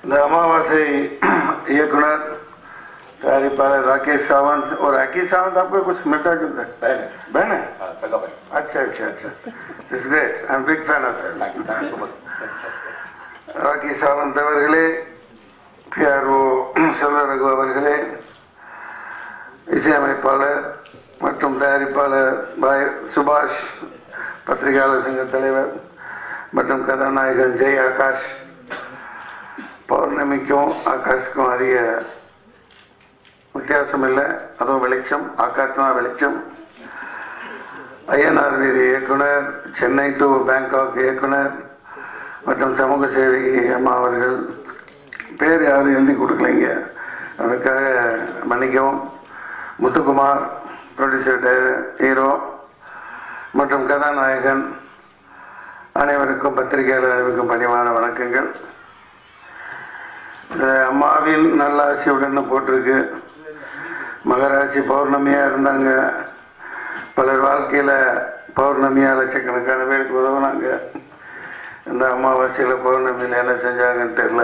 இந்த அமாவாசை இயக்குனர் तैयारीपालक राकेश सावंत और राकेश सावंत आपको कुछ मिलता जुलता है बहन है बहन है हाँ, सगा बहन अच्छा अच्छा अच्छा it's great I am big fan of thank you thank you so much Rakhi Sawant அவர்களே பிஆர்ஓ செல்வ ரகு அவர்களே இசையமைப்பாளர் மற்றும் தயாரிப்பாளர் பாய் சுபாஷ் பத்திரிகையாளர் சங்க தலைவர் மற்றும் கதாநாயகன் ஜெய் ஆகாஷ் பௌர்ணமிக்கும் ஆகாஷுக்கும் அதிக வித்தியாசம் இல்லை அதுவும் வெளிச்சம் ஆகாஷ் தான் வெளிச்சம் ஐஎன்ஆர் வீதி இயக்குனர் சென்னை டு பேங்காக் இயக்குனர் மற்றும் சமூக சேவகி அம்மா அவர்கள் பேர் யாரும் எழுதி கொடுக்கலைங்க அதுக்காக மன்னிக்கவும் முத்துக்குமார் ப்ரொடியூசர் ஹீரோ மற்றும் கதாநாயகன் அனைவருக்கும் பத்திரிகையாளர் அனைவருக்கும் பணிவான வணக்கங்கள் இந்த அம்மாவின் நல்லாசியுடன் போட்டிருக்கு மகராசி பௌர்ணமியாக இருந்தாங்க பலர் வாழ்க்கையில் பௌர்ணமியாக லட்சக்கணக்கான பேருக்கு உதவுனாங்க இந்த அமாவாசையில் பௌர்ணமியில் என்ன செஞ்சாங்கன்னு தெரியல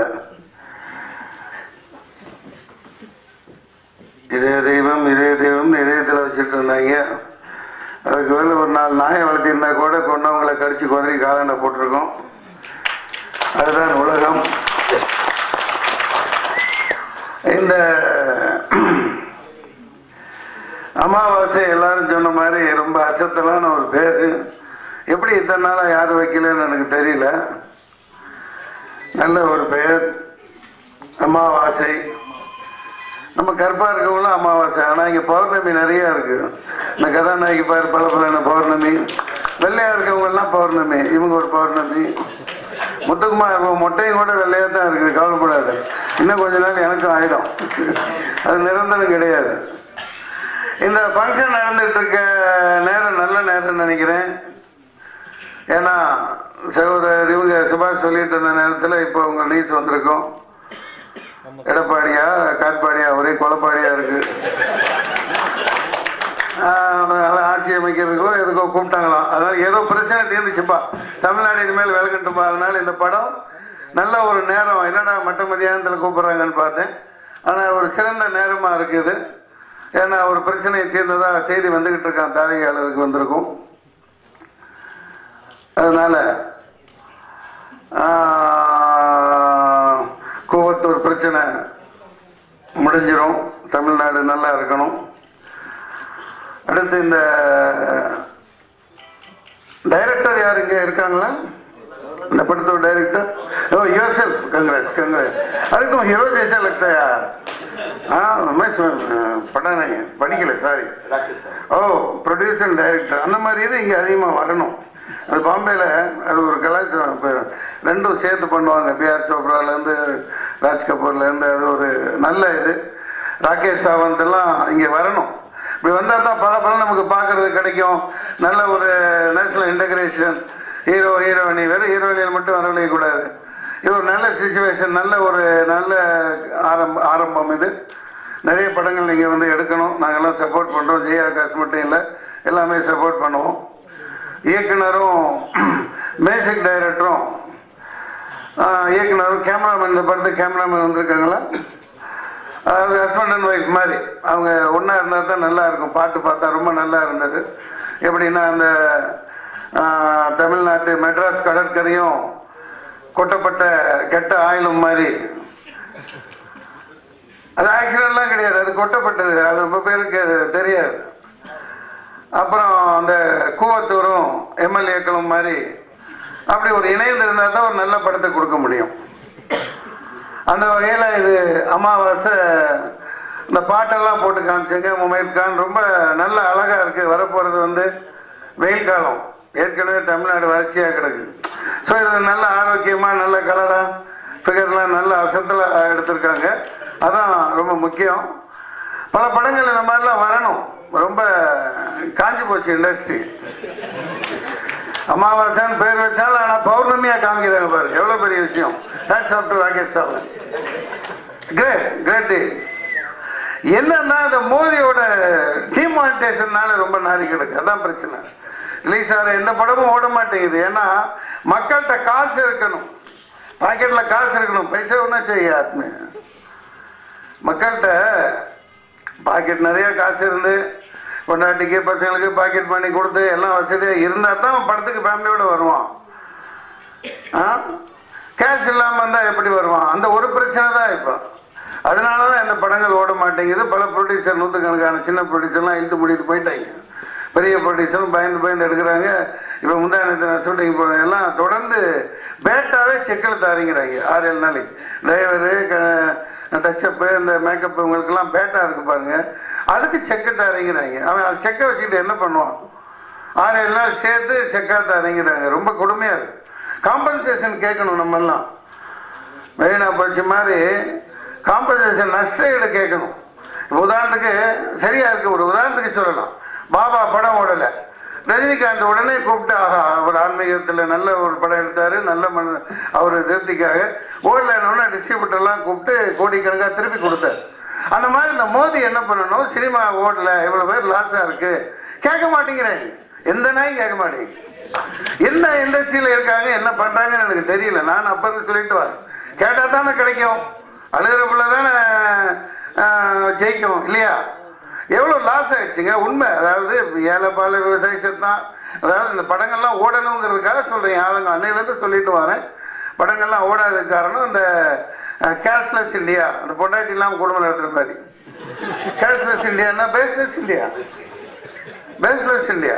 இதே தெய்வம் இதே தெய்வம் இதயத்தில் வச்சுட்டு இருந்தாங்க அதுக்கு மேலே ஒரு நாலு நாயை வளர்த்திருந்தா கூட கொண்டவங்களை கடிச்சு குதிரை காலாண்ட போட்டிருக்கோம் அதுதான் உலகம் இந்த அமாவாசை எல்லாரும் சொன்ன மாதிரி ரொம்ப அசத்தலான ஒரு பேர் எப்படி இத்தனை நாளாக யார் வைக்கலன்னு எனக்கு தெரியல நல்ல ஒரு பெயர் அமாவாசை நம்ம கருப்பா இருக்கவங்களும் அமாவாசை ஆனால் இங்கே பௌர்ணமி நிறைய இருக்கு இந்த கதாநாயகி பாரு பல பலன பௌர்ணமி வெள்ளையா இருக்கவங்கெல்லாம் பௌர்ணமி இவங்க ஒரு பௌர்ணமி முத்துக்குமார் இருக்கும் மொட்டையும் கூட வெள்ளையா தான் இருக்குது கவலைப்படாது இன்னும் கொஞ்ச நாள் எனக்கும் ஆயிடும் அது நிரந்தரம் கிடையாது இந்த ஃபங்க்ஷன் நடந்துட்டு இருக்க நேரம் நல்ல நேரம் நினைக்கிறேன் ஏன்னா சகோதரர் இவங்க சுபாஷ் சொல்லிட்டு இருந்த நேரத்தில் இப்போ உங்க நியூஸ் வந்திருக்கும் எடப்பாடியா காட்பாடியா ஒரே கொலப்பாடியா இருக்கு ஆஹ் அதனால ஆட்சி அமைக்கிறதுக்கோ எதுக்கோ கூப்பிட்டாங்களாம் அதனால ஏதோ பிரச்சனை தீர்ந்துச்சுப்பா தமிழ்நாடு இனிமேல் விலகட்டுப்பா அதனால இந்த படம் நல்ல ஒரு நேரம் என்னடா மட்ட மதியானத்தில் கூப்பிடுறாங்கன்னு பார்த்தேன் ஆனால் ஒரு சிறந்த நேரமாக இருக்குது ஏன்னா ஒரு பிரச்சனையை தீர்ந்ததா செய்தி வந்துகிட்டு இருக்கான் தாரிகையாளருக்கு வந்திருக்கும் அதனால ஆஹ், கூவத்தூர் பிரச்சனை முடிஞ்சிரும் தமிழ்நாடு நல்லா இருக்கணும் அடுத்து இந்த டைரக்டர் யார் இங்க இருக்காங்களா இந்த படத்தோட director oh yourself congrats congrats அதுக்கும் ஹீரோ ஜெய்சா लगता है यार हाँ मैं सुन- पढ़ा नहीं है படிக்கல sorry Rakesh sir oh producer director அந்த மாதிரி இது இங்கே அதிகமாக வரணும் அது பாம்பேல அது ஒரு கலாச்சாரம் இப்போ ரெண்டும் சேர்த்து பண்ணுவாங்க பிஆர் சோப்ராலேருந்து ராஜ் கபூர்லேருந்து அது ஒரு நல்ல இது ராகேஷ் சாவந்த் எல்லாம் இங்கே வரணும் இப்படி வந்தால் தான் பல பல நமக்கு பார்க்கறது கிடைக்கும் நல்ல ஒரு நேஷனல் இன்டகிரேஷன் ஹீரோ ஹீரோயினி வெறும் ஹீரோயினியில் மட்டும் வரவழைக்கக்கூடாது இது ஒரு நல்ல சுச்சுவேஷன் நல்ல ஒரு நல்ல ஆரம்ப ஆரம்பம் இது நிறைய படங்கள் நீங்கள் வந்து எடுக்கணும் நாங்கள்லாம் சப்போர்ட் பண்ணுறோம் ஜெய் ஆகாஷ் மட்டும் இல்லை எல்லாமே சப்போர்ட் பண்ணுவோம் இயக்குனரும் மியூசிக் டைரக்டரும் ஆஹ், இயக்குனரும் கேமராமேன் இந்த படத்துக்கு கேமராமேன் வந்திருக்காங்களா அதாவது ஹஸ்பண்ட் அண்ட் ஒய்ஃப் மாதிரி அவங்க ஒன்றா இருந்தால் தான் நல்லா இருக்கும் பாட்டு பார்த்தா ரொம்ப நல்லா இருந்தது எப்படின்னா அந்த ஆஹ், தமிழ்நாட்டு மெட்ராஸ் கடற்கரையும் கொட்டப்பட்ட கெட்ட ஆயிலும் மாதிரி அது ஆக்சிடென்ட்லாம் கிடையாது அது கொட்டப்பட்டது அது ரொம்ப பேருக்கு அது தெரியாது அப்புறம் அந்த கூவத்தூரும் எம்எல்ஏக்களும் மாதிரி அப்படி ஒரு இணைந்து இருந்தால் தான் ஒரு நல்ல படத்தை கொடுக்க முடியும் அந்த வகையில் இது அமாவாசை இந்த பாட்டெல்லாம் போட்டு காமிச்சங்க முமைத் கான் ரொம்ப நல்ல அழகா இருக்கு வரப்போறது வந்து வெயில் காலம் ஏற்கனவே தமிழ்நாடு வறட்சியாக கிடக்கு ஸோ இது நல்ல ஆரோக்கியமா நல்ல கலரா ஃபிகர்லாம் நல்ல அசத்தில் எடுத்திருக்காங்க அதான் ரொம்ப முக்கியம் பல படங்கள் இந்த மாதிரிலாம் வரணும் ரொம்ப காஞ்சி போச்சு இண்டஸ்ட்ரி அமாவாசைன்னு பேர் வச்சாலும் ஆனால் பௌர்ணமியா காமிக்கிறாங்க பாரு எவ்வளோ பெரிய விஷயம் hats off to Rakesh Sawan great great day என்னன்னா இந்த மோதியோட டிமானிட்டேஷன்னால ரொம்ப நாரி கிடக்கு அதான் பிரச்சனை ரிலீஸ் ஆகிற எந்த படமும் ஓட மாட்டேங்குது ஏன்னா மக்கள்கிட்ட காசு இருக்கணும் பாக்கெட்ல காசு இருக்கணும் பைசா ஒன்றா செய்ய ஆத்மே மக்கள்கிட்ட பாக்கெட் நிறைய காசு இருந்து பொண்டாட்டிக்கு பசங்களுக்கு பாக்கெட் பண்ணி கொடுத்து எல்லாம் வசதியாக இருந்தால் தான் அவன் படத்துக்கு ஃபேமிலியோட வருவான் ஆ கேஷ் இல்லாமல் இருந்தால் எப்படி வருவான் அந்த ஒரு பிரச்சனை தான் இப்போ அதனால தான் இந்த படங்கள் ஓட மாட்டேங்குது பல ப்ரொடியூசர் நூற்றுக்கணக்கான சின்ன ப்ரொடியூசர்லாம் இழுத்து முடிட்டு போயிட்டாங்க பெரிய ப்ரொடியூசரும் பயந்து பயந்து எடுக்கிறாங்க இப்போ முந்தானத்து ஷூட்டிங் போகிற எல்லாம் தொடர்ந்து பேட்டாவே செக்கில் தாரிங்கிறாங்க ஆறு ஏழு நாளைக்கு டிரைவரு டச்சப்பு இந்த மேக்கப் இவங்களுக்கெல்லாம் பேட்டா இருக்கு பாருங்க அதுக்கு செக்கு தாரிங்கிறாங்க அவன் அது செக்கை வச்சுக்கிட்டு என்ன பண்ணுவான் ஆறு ஏழு நாள் சேர்த்து செக்காக தாரிங்கிறாங்க ரொம்ப கொடுமையாக இருக்கு காம்பன்சேஷன் கேட்கணும் நம்மெல்லாம் மெரினா பயிற்சி மாதிரி காம்பன்சேஷன் நஷ்ட ஈடு கேட்கணும் இப்ப உதாரணத்துக்கு சரியா இருக்கு ஒரு உதாரணத்துக்கு சொல்லலாம் பாபா படம் ஓடலை ரஜினிகாந்த் உடனே கூப்பிட்டு ஆஹா அவர் ஆன்மீகத்தில் நல்ல ஒரு படம் எடுத்தாரு நல்ல மன அவர் திருப்திக்காக ஓடலன்னு டிஸ்ட்ரிபியூட்டர்லாம் கூப்பிட்டு கோடிக்கணக்காக திருப்பி கொடுத்தாரு அந்த மாதிரி இந்த மோதி என்ன பண்ணணும் சினிமா ஓடல இவ்வளோ பேர் லாஸாக இருக்கு கேட்க மாட்டேங்கிறாங்க எந்த நாயும் கேட்க மாட்டேங்குது என்ன இண்டஸ்ட்ரியில் இருக்காங்க என்ன பண்ணுறாங்கன்னு எனக்கு தெரியல நான் அப்போ இருந்து சொல்லிட்டு வரேன் கேட்டால் தானே கிடைக்கும் அழுகிற பிள்ளை தானே ஆஹ், ஜெயிக்கும் இல்லையா எவ்வளோ லாஸ் ஆயிடுச்சுங்க உண்மை அதாவது ஏழைப்பால விவசாய செத்தான் அதாவது இந்த படங்கள்லாம் ஓடணுங்கிறதுக்காக சொல்கிறேன் அவங்க அன்னையிலேருந்து சொல்லிட்டு வரேன் படங்கள்லாம் ஓடாததுக்கு காரணம் இந்த கேஷ்லெஸ் இந்தியா அந்த பொண்டாட்டி இல்லாமல் குடும்பம் நடத்துகிற மாதிரி கேஷ்லெஸ் இந்தியான்னா பேஸ்லெஸ் இந்தியா பேஸ்லெஸ் இந்தியா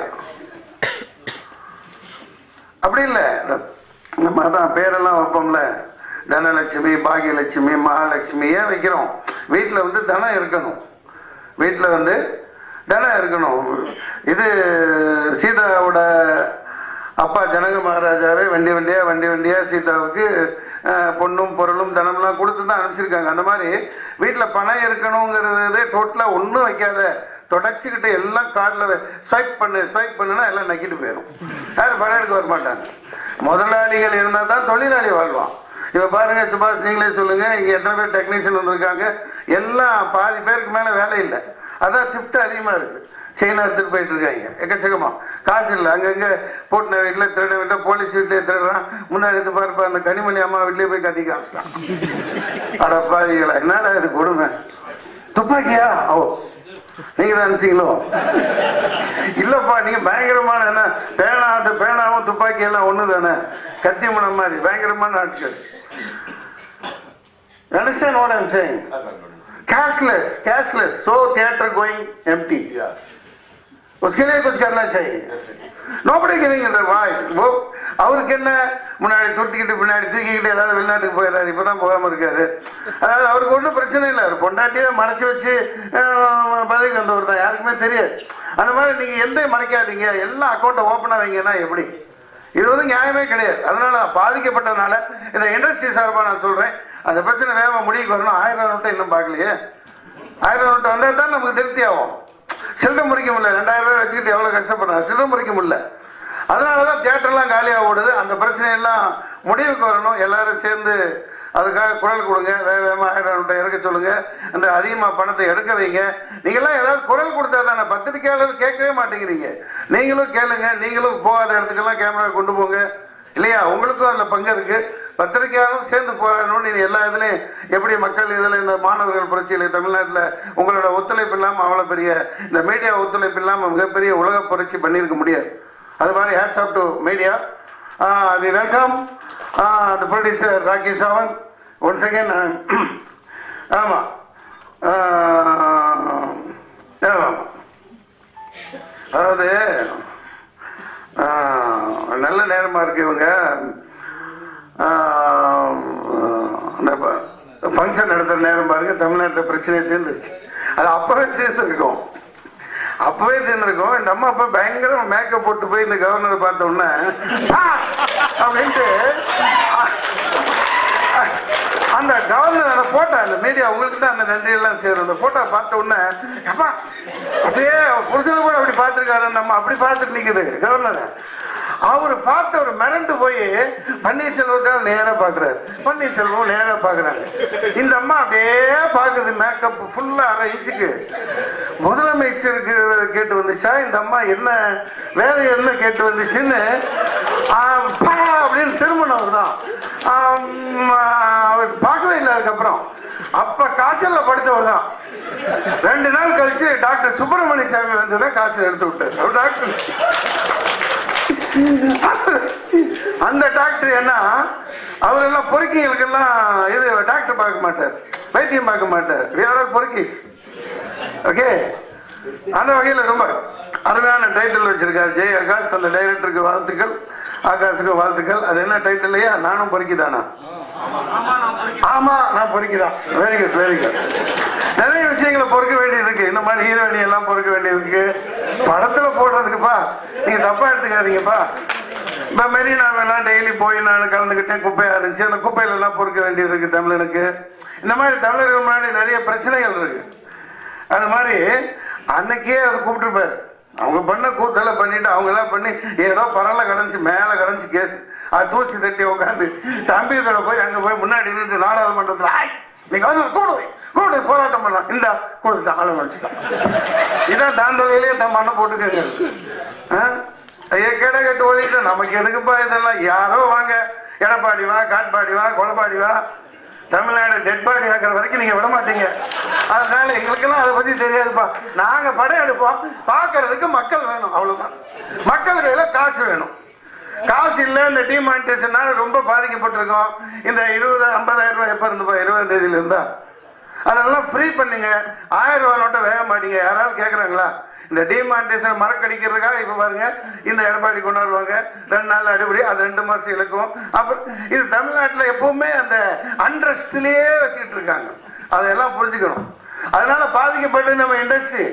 அப்படி இல்லை நம்ம அதான் பேரெல்லாம் வைப்போம்ல தனலட்சுமி பாகியலட்சுமி மகாலட்சுமி ஏன் வைக்கிறோம் வீட்டில் வந்து தனம் இருக்கணும் வீட்டில் வந்து தனம் இருக்கணும் இது சீதாவோட அப்பா ஜனக மகாராஜாவே வண்டி வண்டியா வண்டி வண்டியா சீதாவுக்கு அஹ், பொண்ணும் பொருளும் தனம்லாம் கொடுத்து தான் அனுப்பிச்சிருக்காங்க அந்த மாதிரி வீட்டில் பணம் இருக்கணுங்கிறது டோட்டலாக ஒன்றும் வைக்காத தொடச்சிக்கிட்டு எல்லாம் கார்டில் ஸ்வைப் பண்ணு ஸ்வைப் பண்ணுனா எல்லாம் நக்கிட்டு போயிடும் யாரும் பணம் எடுக்க வர மாட்டாங்க முதலாளிகள் இருந்தால் தான் தொழிலாளி வாழ்வான் இப்போ பாருங்க சுபாஷ் நீங்களே சொல்லுங்க இங்க எத்தனை பேர் டெக்னீஷியன் வந்திருக்காங்க எல்லாம் பாதி பேருக்கு மேல வேலை இல்லை அதான் ஷிஃப்ட் அதிகமா இருக்கு சைனா எடுத்துட்டு போயிட்டு இருக்காங்க எக்கச்சக்கமா காசு இல்லை அங்கங்க போட்டின வீட்டில் திருட வீட்டை போலீஸ் வீட்டிலே திருடுறான் முன்னாடி எடுத்து பாருப்பா அந்த கனிமொழி அம்மா வீட்லயே போய் கத்தி காமிச்சிட்டான் அட பாதிகளா என்னடா இது கொடுமை துப்பாக்கியா ஓ நீங்க தான் நினைச்சீங்களோ இல்லப்பா நீங்க பயங்கரமான என்ன பேனா அந்த பேனாவும் துப்பாக்கி எல்லாம் ஒண்ணு தானே கத்தி முனை மாதிரி பயங்கரமான ஆட்கள் Understand what I'm saying? Cashless, cashless. So theater going empty. उसके लिए कुछ करना चाहिए நோபடி கிவிங் இந்த வாய்ஸ் ஓ அவருக்கு என்ன முன்னாடி துருத்திக்கிட்டு பின்னாடி தூக்கிக்கிட்டு ஏதாவது வெளிநாட்டுக்கு போயிடுறாரு இப்பதான் போகாம இருக்காரு அதாவது அவருக்கு ஒன்றும் பிரச்சனை இல்லை அவர் பொண்டாட்டியே மறைச்சு வச்சு அஹ், பதவிக்கு வந்தவர் தான் யாருக்குமே தெரியாது அந்த மாதிரி நீங்க எந்த மறைக்காதீங்க எல்லா அக்கௌண்ட்டை ஓப்பனாக வைங்கன்னா எப்படி இது வந்து நியாயமே கிடையாது அதனால பாதிக்கப்பட்டதுனால இந்த இண்டஸ்ட்ரி சார்பாக நான் சொல்றேன் அந்த பிரச்சனை வேகமா முடிவுக்கு வரணும் ஆயிரம் நோட்டை இன்னும் பார்க்கலையே ஆயிரம் நோட்டு வந்தால் தான் நமக்கு திருப்தி ஆகும் சில்லறை முறிக்க முடியல ரெண்டாயிரம் ரூபாய் வச்சுக்கிட்டு எவ்வளோ கஷ்டப்படுறாங்க சில்லறை முறிக்க முடியல அதனால தான் தியேட்டர்லாம் காலியாக ஓடுது அந்த பிரச்சனையெல்லாம் முடிவுக்கு வரணும் எல்லாரும் சேர்ந்து அதுக்காக குரல் கொடுங்க வேக வேகமாக ஆயிரம் நோட்டை இறக்க சொல்லுங்க அந்த அதிகமாக பணத்தை எடுக்க வைங்க நீங்களாம் ஏதாவது குரல் கொடுத்தா தானே பத்திரிக்கையாளர் கேட்கவே மாட்டேங்கிறீங்க நீங்களும் கேளுங்க நீங்களும் போகாத இடத்துக்கெல்லாம் கேமரா கொண்டு போங்க இல்லையா உங்களுக்கும் அதில் பங்கு இருக்கு பத்திரிகையாளரும் சேர்ந்து போராடணும்னு நீங்க எல்லா இதுலையும் எப்படி மக்கள் இதில் இந்த மாணவர்கள் புரட்சியில் தமிழ்நாட்டில் உங்களோட ஒத்துழைப்பு இல்லாமல் அவ்வளோ பெரிய இந்த மீடியா ஒத்துழைப்பு இல்லாமல் மிகப்பெரிய உலக புரட்சி பண்ணியிருக்க முடியாது அது மாதிரி hats off to media we welcome the producer Rakhi Sawan one second ஆமாம் ஆமாம் அதாவது ஆஹ், நல்ல நேரமா இருக்கு இவங்க ஆஹ், அந்த ஃபங்க்ஷன் நடத்துற நேரம் பாருங்க தமிழ்நாட்டில் பிரச்சனை தீர்ந்துருச்சு அது அப்பவே தீர்ந்துருக்கும் அப்பவே தீர்ந்துருக்கும் இந்த அம்மா அப்ப பயங்கர மேக்கப் போட்டு போய் இந்த கவர்னரை பார்த்த உடனே "ஆ!" அப்படின்ட்டு அந்த கவர்னர் அந்த போட்டோ அந்த மீடியா உங்களுக்கு தான் அந்த நன்றி எல்லாம் சேரும் அந்த போட்டோ பார்த்த உடனே அப்பா அப்படியே புருஷனை கூட அப்படி பார்த்துருக்காரு நம்ம அப்படி பார்த்துட்டு நிக்குது கவர்னர் அவர் பார்த்து அவர் மிரண்டு போய் பன்னீர்செல்வத்தை நேரா பாக்குறாரு பன்னீர்செல்வம் நேரா பாக்குறாங்க இந்த அம்மா அப்படியே பாக்குது மேக்கப் ஃபுல்லா அரை இன்ச்சுக்கு முதலமைச்சருக்கு கேட்டு வந்துச்சா இந்த அம்மா என்ன வேலை என்ன கேட்டு வந்துச்சுன்னு ஆ, பா அப்படின்னு திரும்பினவர் தான் அவர் பார்க்கவே இல்லை அதுக்கப்புறம் அப்ப காய்ச்சல்ல படுத்தவர் தான் ரெண்டு நாள் கழிச்சு டாக்டர் சுப்பிரமணிய சாமி வந்து தான் காய்ச்சல் எடுத்து விட்டார் அவர் டாக்டர் அந்த டாக்டர் என்ன அவர் எல்லாம் பொறுக்கிங்களுக்கெல்லாம் இது டாக்டர் பார்க்க மாட்டார் வைத்தியம் பார்க்க மாட்டார் வேற பொறுக்கி ஓகே அந்த வகையில் ரொம்ப அருமையான டைட்டில் வச்சிருக்காரு ஜெய் ஆகாஷ் அந்த டைரக்டருக்கு வாழ்த்துக்கள் ஆகாஷுக்கு வாழ்த்துக்கள் அது என்ன டைட்டில்லையா நானும் பொறுக்கிதானா ஆமா நான் பொறுக்கிதான் வெரி குட் வெரி குட் நிறைய விஷயங்களை பொறுக்க வேண்டியது இருக்கு இந்த மாதிரி ஹீரோயினி எல்லாம் பொறுக்க வேண்டியது இருக்கு படத்துல போடுறதுக்குப்பா நீங்க தப்பா எடுத்துக்காதீங்கப்பா இப்ப மெரினாவெல்லாம் டெய்லி போய் நான் கலந்துக்கிட்டேன் குப்பையா இருந்துச்சு அந்த குப்பையில எல்லாம் பொறுக்க வேண்டியது இருக்கு தமிழனுக்கு இந்த மாதிரி தமிழர்கள் முன்னாடி நிறைய பிரச்சனைகள் இருக்கு அது மாதிரி அன்னைக்கே அதை கூப்பிட்டுருப்பாரு அவங்க பண்ண கூத்தெல்லாம் பண்ணிட்டு அவங்க எல்லாம் பண்ணி ஏதோ பரல கடைஞ்சு மேல கடைஞ்சு கேஸ் அது தூசி தட்டி உட்காந்து தம்பியோட போய் அங்க போய் முன்னாடி நின்று நாடாளுமன்றத்துல ஆய் நீங்க வந்து கூடு கூடு போராட்டம் பண்ணலாம் இந்த கூடு ஆளு வச்சுட்டான் இதான் தாண்டலையிலேயே தன் மண்ணை போட்டுக்கங்க ஆ? ஐயா கேட கட்டு ஓடிட்டு நமக்கு எதுக்குப்பா இதெல்லாம் யாரோ வாங்க எடப்பாடி வா காட்பாடி வா கொலப்பாடி வா தமிழ்நாடு டெட் பாடி ஆக்கிற வரைக்கும் நீங்க விட மாட்டீங்க அதனால எங்களுக்கெல்லாம் அதை பத்தி தெரியாதுப்பா நாங்க படம் எடுப்போம் பார்க்கறதுக்கு மக்கள் வேணும் அவ்வளவுதான் மக்கள் கையில காசு வேணும் காசு இல்ல இந்த டிமானிட்டேஷனால ரொம்ப பாதிக்கப்பட்டிருக்கோம் இந்த இருபது ஐம்பதாயிரம் ரூபாய் எப்ப இருந்துப்பா இருபதாம் தேதியில இருந்தா அதெல்லாம் ஃப்ரீ பண்ணுங்க ஆயிரம் ரூபாய் நோட்டை வேக மாட்டீங்க யாராவது கேக்குறாங்களா இந்த டிமானிட்டேஷன் மறக்கடிக்கிறதுக்காக இப்ப பாருங்க இந்த எடப்பாடி கொண்டாடுவாங்க ரெண்டு நாள் அடிப்படை அது ரெண்டு மாசம் இழுக்கும் அப்புறம் இது தமிழ்நாட்டுல எப்பவுமே அந்த அண்ட்ரஸ்ட்லயே வச்சுக்கிட்டு இருக்காங்க அதையெல்லாம் புரிஞ்சுக்கணும் அதனால பாதிக்கப்பட்டு நம்ம இண்டஸ்ட்ரி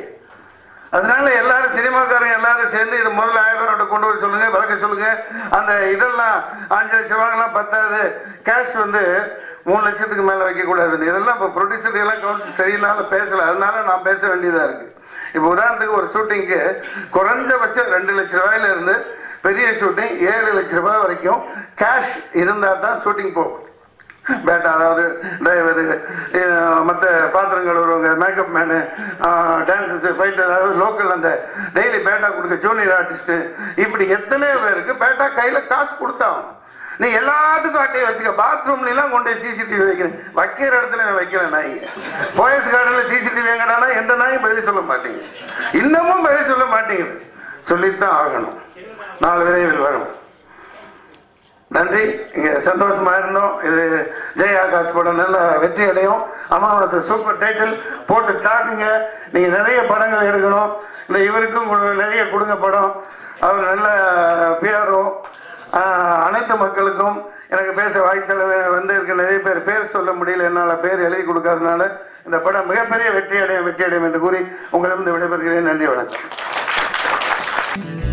அதனால எல்லாரும் சினிமாக்காரங்க எல்லாரும் சேர்ந்து இது முதல்ல ஆயிரம் ரூபாய் கொண்டு வர சொல்லுங்க விளக்க சொல்லுங்க அந்த இதெல்லாம் அஞ்சு லட்சம் ரூபாய்லாம் பத்தாது கேஷ் வந்து மூணு லட்சத்துக்கு மேல வைக்க கூடாது இதெல்லாம் இப்போ ப்ரொடியூசர் எல்லாம் கவனிச்சு சரியில்லாம பேசல அதனால நான் பேச வேண்டியதா இருக்கு இப்போ உதாரணத்துக்கு ஒரு ஷூட்டிங்க்கு குறைஞ்சபட்சம் ரெண்டு லட்ச ரூபாயில இருந்து பெரிய ஷூட்டிங் ஏழு லட்ச ரூபாய் வரைக்கும் கேஷ் இருந்தால் தான் ஷூட்டிங் போகும் பேட்டா அதாவது டிரைவரு மற்ற பாத்திரம் கழுவுறவங்க மேக்கப் மேனு டான்ஸஸ் ஃபைட்டர் அதாவது லோக்கல் அந்த டெய்லி பேட்டா கொடுக்க ஜூனியர் ஆர்டிஸ்ட்டு இப்படி எத்தனையோ பேருக்கு பேட்டா கையில் காசு கொடுத்தாகும் நீ எல்லாத்துக்கும் அட்டையை வச்சுக்க பாத்ரூம்லாம் கொண்டு போய் சிசிடிவி வைக்கிறேன் வைக்கிற இடத்துல நான் வைக்கிறேன் நாய் போயஸ் கார்டனில் சிசிடிவி எங்கடானா எந்த நாயும் பதில் சொல்ல மாட்டேங்க இன்னமும் பதில் சொல்ல மாட்டேங்குது சொல்லித்தான் ஆகணும் நாலு விரைவில் வரும் நன்றி இங்க சந்தோஷமா இருந்தோம் இது ஜெய் ஆகாஷ் படம் நல்ல வெற்றி அடையும் அமாவாசை சூப்பர் டைட்டில் போட்டு தாக்குங்க நீங்க நிறைய படங்கள் எடுக்கணும் இந்த இவருக்கும் கொடு- நிறைய கொடுங்க படம் அவர் நல்ல பிஆர்ஓ அனைத்து மக்களுக்கும் எனக்கு பேச வாய்த்தல வந்து இருக்க நிறைய பேர் பேர் சொல்ல முடியல என்னால் பேர் எழுதி கொடுக்காதனால இந்த படம் மிகப்பெரிய வெற்றி அடையும் வெற்றி அடையும் என்று கூறி உங்களிடம் விடைபெறுகிறேன் நன்றி வணக்கம்